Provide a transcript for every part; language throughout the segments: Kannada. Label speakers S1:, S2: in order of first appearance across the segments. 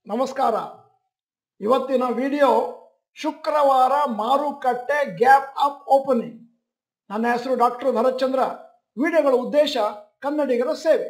S1: ನಮಸ್ಕಾರ ಇವತ್ತಿನ ವಿಡಿಯೋ ಶುಕ್ರವಾರ ಮಾರುಕಟ್ಟೆ ಗ್ಯಾಪ್ ಅಪ್ ಓಪನಿಂಗ್ ನನ್ನ ಹೆಸರು ಡಾಕ್ಟರ್ ಭರತ್ಚಂದ್ರ ವಿಡಿಯೋಗಳ ಉದ್ದೇಶ ಕನ್ನಡಿಗರ ಸೇವೆ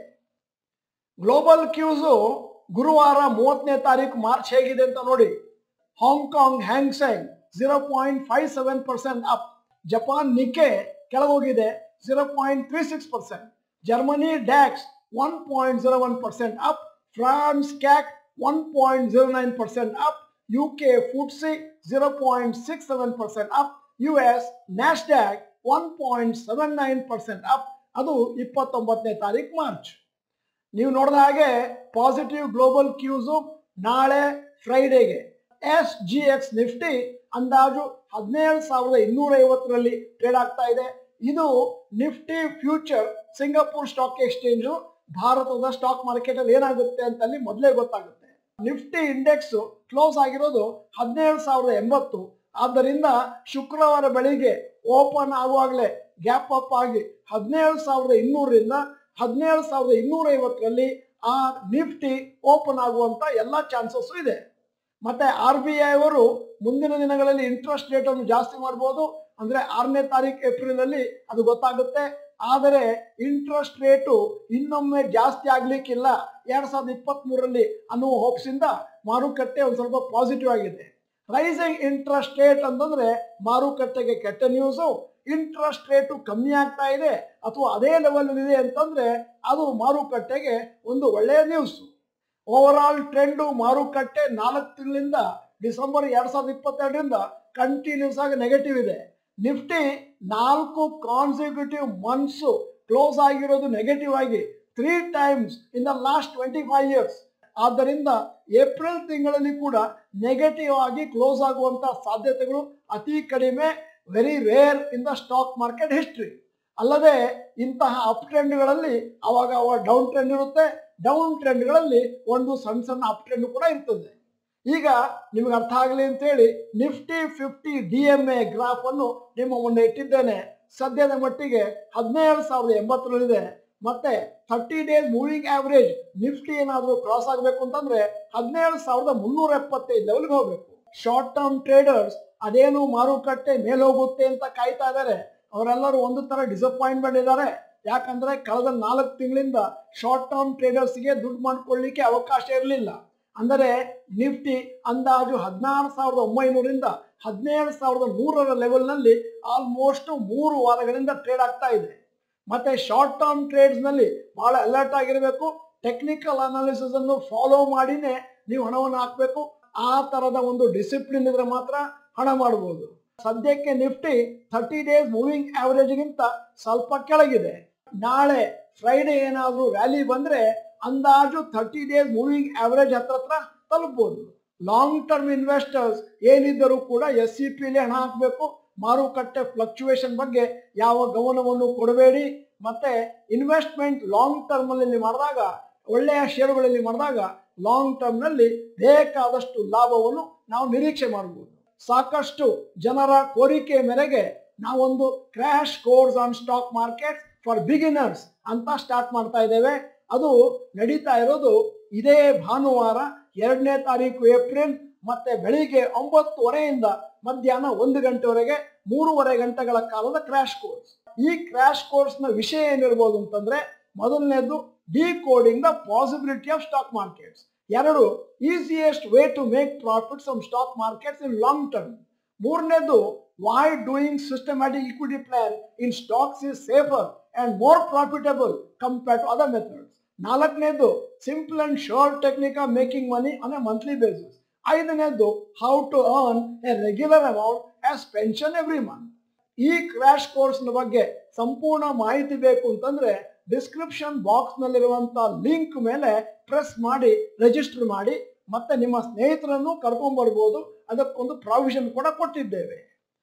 S1: ಗ್ಲೋಬಲ್ ಕ್ಯೂಸು ಗುರುವಾರ ಮೂವತ್ತನೇ ತಾರೀಕು ಮಾರ್ಚ್ ಹೇಗಿದೆ ಅಂತ ನೋಡಿ Hong Kong Hang Seng zero point five seven percent up Japan Nikkei ಕೆಳಗೋಗಿದೆ zero point three six percent Germany DAX one point zero one percent up France CAC one point zero nine percent up U K FTSE zero point six seven percent up U S Nasdaq one point seven nine percent up ಅದು ಇಪ್ಪತ್ತೊಂಬತ್ತನೇ ತಾರೀಕು ಮಾರ್ಚ್ ನೀವು ನೋಡಿದ ಹಾಗೆ ಪಾಸಿಟಿವ್ ಗ್ಲೋಬಲ್ ಕ್ಯೂಸು ನಾಳೆ ಫ್ರೈಡೇಗೆ ಎಸ್ ಜಿ ಎಕ್ಸ್ ನಿಫ್ಟಿ ಅಂದಾಜು ಹದಿನೇಳು ಸಾವಿರದ ಇನ್ನೂರ ಐವತ್ತರಲ್ಲಿ ಟ್ರೇಡ್ ಆಗ್ತಾ ಇದೆ ಇದು Nifty future Singapore stock exchange ಭಾರತದ ಸ್ಟಾಕ್ ಮಾರ್ಕೆಟ್ ಅಲ್ಲಿ ಏನಾಗುತ್ತೆ ಅಂತ ಅಲ್ಲಿ ಮೊದಲೇ ಗೊತ್ತಾಗುತ್ತೆ ನಿಫ್ಟಿ ಇಂಡೆಕ್ಸ್ ಕ್ಲೋಸ್ ಆಗಿರೋದು ಹದಿನೇಳು ಸಾವಿರದ ಎಂಬತ್ತು ಆದ್ದರಿಂದ ಶುಕ್ರವಾರ ಬೆಳಿಗ್ಗೆ ಓಪನ್ ಆಗುವಾಗಲೇ ಗ್ಯಾಪ್ ಅಪ್ ಆಗಿ ಹದಿನೇಳು ಸಾವಿರದ ಇನ್ನೂರರಿಂದ ಹದಿನೇಳು ಸಾವಿರದ ಇನ್ನೂರ ಐವತ್ತರಲ್ಲಿ ಆ ನಿಫ್ಟಿ ಓಪನ್ ಆಗುವಂತ ಎಲ್ಲ ಚಾನ್ಸಸ್ ಇದೆ ಮತ್ತೆ ಆರ್ ಬಿ ಐ ಅವರು ಮುಂದಿನ ದಿನಗಳಲ್ಲಿ ಇಂಟ್ರೆಸ್ಟ್ ರೇಟ್ ಅನ್ನು ಜಾಸ್ತಿ ಮಾಡಬಹುದು ಅಂದ್ರೆ ಆರನೇ ತಾರೀಕು ಏಪ್ರಿಲ್ ಅಲ್ಲಿ ಅದು ಗೊತ್ತಾಗುತ್ತೆ ಆದರೆ ಇಂಟ್ರೆಸ್ಟ್ ರೇಟು ಇನ್ನೊಮ್ಮೆ ಜಾಸ್ತಿ ಆಗ್ಲಿಕ್ಕಿಲ್ಲ ಎರಡ್ ಸಾವಿರದ ಇಪ್ಪತ್ತ್ ಮೂರರಲ್ಲಿ ಅನ್ನುವ ಹೋಪ್ಸ್ ಇಂದ ಮಾರುಕಟ್ಟೆ ಒಂದು ಸ್ವಲ್ಪ ಪಾಸಿಟಿವ್ ಆಗಿದೆ ರೈಸಿಂಗ್ ಇಂಟ್ರೆಸ್ಟ್ ರೇಟ್ ಅಂತಂದ್ರೆ ಮಾರುಕಟ್ಟೆಗೆ ಕೆಟ್ಟ ನ್ಯೂಸು ಇಂಟ್ರೆಸ್ಟ್ ರೇಟು ಕಮ್ಮಿ ಆಗ್ತಾ ಇದೆ ಅಥವಾ ಅದೇ ಲೆವೆಲ್ ಇದೆ ಅಂತಂದ್ರೆ ಅದು ಮಾರುಕಟ್ಟೆಗೆ ಒಂದು ಒಳ್ಳೆಯ ನ್ಯೂಸ್ ಓವರ್ ಆಲ್ ಟ್ರೆಂಡು ಮಾರುಕಟ್ಟೆ ನಾಲ್ಕು ತಿಂಗಳಿಂದ ಡಿಸೆಂಬರ್ ಎರಡ್ ಸಾವಿರದ ಇಪ್ಪತ್ತೆರಡರಿಂದ ಕಂಟಿನ್ಯೂಸ್ ಆಗಿ ನೆಗೆಟಿವ್ ಇದೆ ನಿಫ್ಟಿ ನಾಲ್ಕು ಕಾನ್ಸಿಕ್ಯೂಟಿವ್ ಮಂತ್ಸ್ ಕ್ಲೋಸ್ ಆಗಿರೋದು ನೆಗೆಟಿವ್ ಆಗಿ three times in the last twenty five years ಆದ್ದರಿಂದ ಏಪ್ರಿಲ್ ತಿಂಗಳಲ್ಲಿ ಕೂಡ ನೆಗೆಟಿವ್ ಆಗಿ ಕ್ಲೋಸ್ ಆಗುವಂತ ಸಾಧ್ಯತೆಗಳು ಅತಿ ಕಡಿಮೆ very rare in the stock market history ಅಲ್ಲದೆ ಇಂತಹ ಅಪ್ ಟ್ರೆಂಡ್ಗಳಲ್ಲಿ ಅವಾಗ ಅವಾಗ ಡೌನ್ ಟ್ರೆಂಡ್ ಇರುತ್ತೆ ಡೌನ್ ಟ್ರೆಂಡ್ಗಳಲ್ಲಿ ಒಂದು ಸಣ್ಣ ಸಣ್ಣ ಅಪ್ ಟ್ರೆಂಡ್ ಕೂಡ ಇರ್ತದೆ ಈಗ ನಿಮಗೆ ಅರ್ಥ ಆಗಲಿ ಅಂತೇಳಿ Nifty fifty D M A graph ಅನ್ನು ನಿಮ್ಮ ಮುಂದೆ ಇಟ್ಟಿದ್ದೇನೆ ಸದ್ಯದ ಮಟ್ಟಿಗೆ ಹದಿನೇಳು ಸಾವಿರದ ಎಂಬತ್ತರಲ್ಲಿದೆ ಮತ್ತೆ thirty days moving average Nifty ಏನಾದರೂ ಕ್ರಾಸ್ ಆಗಬೇಕು ಅಂತಂದ್ರೆ ಹದಿನೇಳು ಸಾವಿರದ ಮುನ್ನೂರ ಎಪ್ಪತ್ತೈದು ಲೆವೆಲ್ಗೆ ಹೋಗಬೇಕು ಶಾರ್ಟ್ ಟರ್ಮ್ ಟ್ರೇಡರ್ಸ್ ಅದೇನು ಮಾರುಕಟ್ಟೆ ಮೇಲೆ ಹೋಗುತ್ತೆ ಅಂತ ಕಾಯ್ತಾ ಇದ್ದಾರೆ ಅವರೆಲ್ಲರೂ ಒಂದು ತರ ಡಿಸಪಾಯಿಂಟ್ಮೆಂಟ್ ಇದ್ದಾರೆ ಯಾಕಂದ್ರೆ ಕಳೆದ ನಾಲ್ಕು ತಿಂಗಳಿಂದ ಶಾರ್ಟ್ ಟರ್ಮ್ ಟ್ರೇಡರ್ಸ್ಗೆ ದುಡ್ಡು ಮಾಡ್ಕೊಳ್ಳಿಕ್ಕೆ ಅವಕಾಶ ಇರಲಿಲ್ಲ ಅಂದರೆ ನಿಫ್ಟಿ ಅಂದಾಜು ಹದಿನಾರು ಸಾವಿರದ ಒಂಬೈನೂರಿಂದ ಹದಿನೇಳು ಸಾವಿರದ ನೂರರ ಲೆವೆಲ್ನಲ್ಲಿ ಆಲ್ಮೋಸ್ಟ್ ಮೂರು ವಾರಗಳಿಂದ ಟ್ರೇಡ್ ಆಗ್ತಾ ಇದೆ ಮತ್ತೆ ಶಾರ್ಟ್ ಟರ್ಮ್ ಟ್ರೇಡ್ಸ್ ನಲ್ಲಿ ಬಹಳ ಅಲರ್ಟ್ ಆಗಿರಬೇಕು ಟೆಕ್ನಿಕಲ್ ಅನಾಲಿಸಿಸ್ ಅನ್ನು ಫಾಲೋ ಮಾಡಿನೇ ನೀವು ಹಣವನ್ನು ಹಾಕಬೇಕು ಆ ತರದ ಒಂದು ಡಿಸಿಪ್ಲಿನ್ ಇದ್ರೆ ಮಾತ್ರ ಹಣ ಮಾಡಬಹುದು ಸದ್ಯಕ್ಕೆ ನಿಫ್ಟಿ ಥರ್ಟಿ ಡೇಸ್ ಮೂವಿಂಗ್ ಗಿಂತ ಸ್ವಲ್ಪ ಕೆಳಗಿದೆ ನಾಳೆ ಫ್ರೈಡೆ ಏನಾದರೂ ರ್ಯಾಲಿ ಬಂದ್ರೆ ಅಂದಾಜು ಥರ್ಟಿ ಡೇಸ್ ಮೂವಿಂಗ್ ಆವರೇಜ್ ಹತ್ರ ಹತ್ರ ತಲುಪಬಹುದು ಲಾಂಗ್ ಟರ್ಮ್ ಇನ್ವೆಸ್ಟರ್ಸ್ ಏನಿದ್ದರೂ ಕೂಡ ಎಸ್ ಸಿ ಪಿಲಿ ಹಣ ಹಾಕಬೇಕು ಮಾರುಕಟ್ಟೆ ಫ್ಲಕ್ಚುಯೇಷನ್ ಬಗ್ಗೆ ಯಾವ ಗಮನವನ್ನು ಕೊಡಬೇಡಿ ಮತ್ತೆ ಇನ್ವೆಸ್ಟ್ಮೆಂಟ್ ಲಾಂಗ್ ಟರ್ಮ್ ಅಲ್ಲಿ ಮಾಡಿದಾಗ ಒಳ್ಳೆಯ ಷೇರುಗಳಲ್ಲಿ ಮಾಡಿದಾಗ ಲಾಂಗ್ ಟರ್ಮ್ ನಲ್ಲಿ ಬೇಕಾದಷ್ಟು ಲಾಭವನ್ನು ನಾವು ನಿರೀಕ್ಷೆ ಮಾಡಬಹುದು ಸಾಕಷ್ಟು ಜನರ ಕೋರಿಕೆ ಮೇರೆಗೆ ನಾವೊಂದು crash course on stock market for beginners ಅಂತ ಸ್ಟಾರ್ಟ್ ಮಾಡ್ತಾ ಇದ್ದೇವೆ ಅದು ನಡೀತಾ ಇರೋದು ಇದೇ ಭಾನುವಾರ ಎರಡನೇ ತಾರೀಕು ಏಪ್ರಿಲ್ ಮತ್ತೆ ಬೆಳಿಗ್ಗೆ ಒಂಬತ್ತುವರೆಯಿಂದ ಮಧ್ಯಾಹ್ನ ಒಂದು ಗಂಟೆವರೆಗೆ ಮೂರುವರೆ ಗಂಟೆಗಳ ಕಾಲದ ಕ್ರ್ಯಾಶ್ ಕೋರ್ಸ್ ಈ ಕ್ರ್ಯಾಶ್ ಕೋರ್ಸ್ ನ ವಿಷಯ ಏನಿರ್ಬೋದು ಅಂತಂದ್ರೆ ಮೊದಲನೇದು decoding the possibility of stock markets ಎರಡು easiest way to make profits from stock markets in long term ಮೂರನೇದು why doing systematic equity plan in stocks is safer and more profitable compare to other methods ನಾಲ್ಕನೇದು simple and short technique of making money on a monthly basis ಐದನೇದು how to earn a regular amount as pension every month ಈ ಕ್ರ್ಯಾಶ್ ಕೋರ್ಸ್ ಬಗ್ಗೆ ಸಂಪೂರ್ಣ ಮಾಹಿತಿ ಬೇಕು ಅಂತಂದ್ರೆ ಡಿಸ್ಕ್ರಿಪ್ಷನ್ ಬಾಕ್ಸ್ ನಲ್ಲಿರುವಂತ ಲಿಂಕ್ ಮೇಲೆ ಪ್ರೆಸ್ ಮಾಡಿ ರಿಜಿಸ್ಟರ್ ಮಾಡಿ ಮತ್ತೆ ನಿಮ್ಮ ಸ್ನೇಹಿತರನ್ನು ಕರ್ಕೊಂಡ್ ಬರ್ಬೋದು ಅದಕ್ಕೊಂದು ಪ್ರಾವಿಷನ್ ಕೂಡ ಕೊಟ್ಟಿದ್ದೇವೆ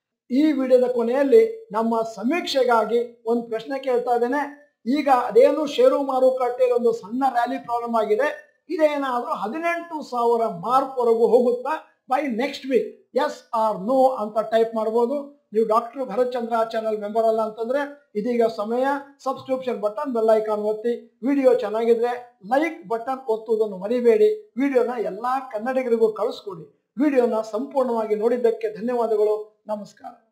S1: ಈ ವಿಡಿಯೋದ ಕೊನೆಯಲ್ಲಿ ನಮ್ಮ ಸಮೀಕ್ಷೆಗಾಗಿ ಒಂದು ಪ್ರಶ್ನೆ ಕೇಳ್ತಾ ಇದ್ದೇನೆ ಈಗ ಅದೇನು ಷೇರು ಮಾರುಕಟ್ಟೆಯಲ್ಲಿ ಒಂದು ಸಣ್ಣ ರ್ಯಾಲಿ ಪ್ರಾರಂಭ ಆಗಿದೆ ಇದೇನಾದ್ರೂ ಹದಿನೆಂಟು ಸಾವಿರ ಮಾರ್ಕ್ ವರೆಗೂ ಹೋಗುತ್ತಾ by next week yes or no ಅಂತ ಟೈಪ್ ಮಾಡಬಹುದು ನೀವು doctor Bharath Chandra channel member ಅಲ್ಲ ಅಂತಂದ್ರೆ ಇದೀಗ ಸಮಯ ಸಬ್ಸ್ಕ್ರಿಪ್ಷನ್ ಬಟನ್ ಬೆಲ್ ಐಕಾನ್ ಒತ್ತಿ ವಿಡಿಯೋ ಚೆನ್ನಾಗಿದ್ರೆ ಲೈಕ್ ಬಟನ್ ಒತ್ತುವುದನ್ನು ಮರಿಬೇಡಿ ವಿಡಿಯೋನ ಎಲ್ಲಾ ಕನ್ನಡಿಗರಿಗೂ ಕಳಿಸ್ಕೊಡಿ ವಿಡಿಯೋನ ಸಂಪೂರ್ಣವಾಗಿ ನೋಡಿದ್ದಕ್ಕೆ ಧನ್ಯವಾದಗಳು ನಮಸ್ಕಾರ